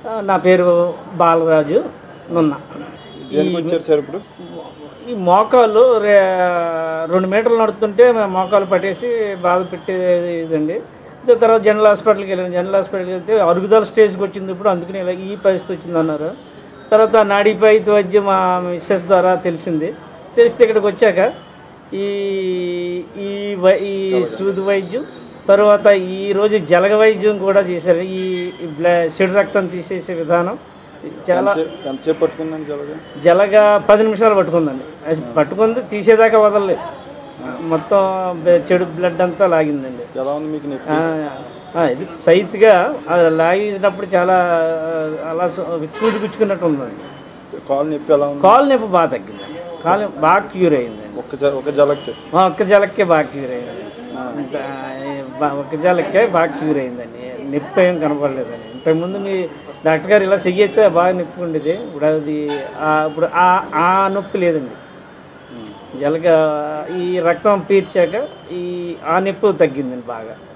ఆ, నా పేరు బాలరాజు నున్న దేనికి వచ్చారు సార్ ఇప్పుడు ఈ మోకాలు రే రెండు మీటర్లు నడుస్తుంటే మా మోకాలు పట్టేసి బాధ పెట్టేది ఇదండి ఇదే తర్వాత జనరల్ హాస్పిటల్కి వెళ్ళాను జనరల్ హాస్పిటల్కి వెళ్తే అరుగుదల స్టేజ్కి వచ్చింది ఇప్పుడు అందుకని ఇలా ఈ పరిస్థితి వచ్చింది అన్నారు తర్వాత నాడీపై వైద్యం మా మిస్సెస్ ద్వారా తెలిసింది తెలిస్తే ఇక్కడికి వచ్చాక ఈ ఈ వై ఈ సూది వైద్యం తర్వాత ఈ రోజు జలగ వైద్యం కూడా చేశారు ఈ బ్లా చెడు రక్తం తీసేసే విధానం చాలా ఎంతసేపు పట్టుకుందని జలగా జలగా పది నిమిషాలు పట్టుకుందండి అది పట్టుకుంది తీసేదాకా వదలలేదు మొత్తం బె- చెడు బ్లడ్ అంతా లాగిందండి ఎలా ఉంది మీకు నొప్పి ఆ, ఆ, ఇది సైత్గా అది లాగేసినప్పుడు చాలా ఆ, అలా సు- చూడు గుచ్చుకున్నట్టు ఉందండి కాలు నొప్పి ఎలా ఉంది కాలు నొప్పి బాగా తగ్గిందండి కాలు బాగా క్యూర్ అయిందండి ఒక్క జ- ఒక జలక్కి ఆ, ఒక్క జలక్కే బాగా క్యూర్ అయిందండి ఆ, బా- ఒక్క జలక్కే బాగా క్యూర్ అయిందండి నొప్పి ఏం కనపడలేదండి ఇంతకుముందు మీ డాక్టర్ గారు ఇలా చెయ్యితే బాగా నొప్పి ఉండేది ఇప్పుడు అది ఆ- ఇప్పుడు ఆ ఆ నొప్పి లేదండి జలగ ఈ రక్తం పీల్చాక ఈ ఆ నొప్పి తగ్గిందండి బాగా